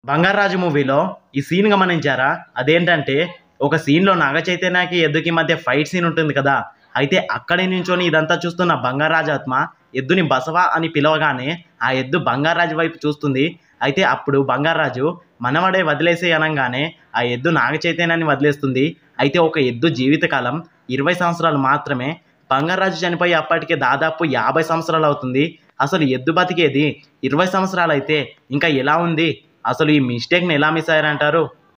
బంగారాజు మూవీలో ఈ సీన్ గమనించారా అదేంటంటే ఒక సీన్లో నాగ చైతన్యకి ఎద్దుకి మధ్య ఫైట్ సీన్ ఉంటుంది కదా అయితే అక్కడి నుంచొని ఇదంతా చూస్తున్న బంగారాజు ఆత్మ ఎద్దుని బసవ అని పిలవగానే ఆ ఎద్దు బంగారాజు వైపు చూస్తుంది అయితే అప్పుడు బంగారాజు మనవడే వదిలేసే అనగానే ఆ ఎద్దు నాగ చైతన్యాన్ని వదిలేస్తుంది అయితే ఒక ఎద్దు జీవితకాలం ఇరవై సంవత్సరాలు మాత్రమే బంగారాజు చనిపోయి అప్పటికే దాదాపు యాభై సంవత్సరాలు అవుతుంది అసలు ఎద్దు బతికేది ఇరవై సంవత్సరాలు అయితే ఇంకా ఎలా ఉంది అసలు ఈ మిస్టేక్ని ఎలా మిస్ అయ్యారంటారు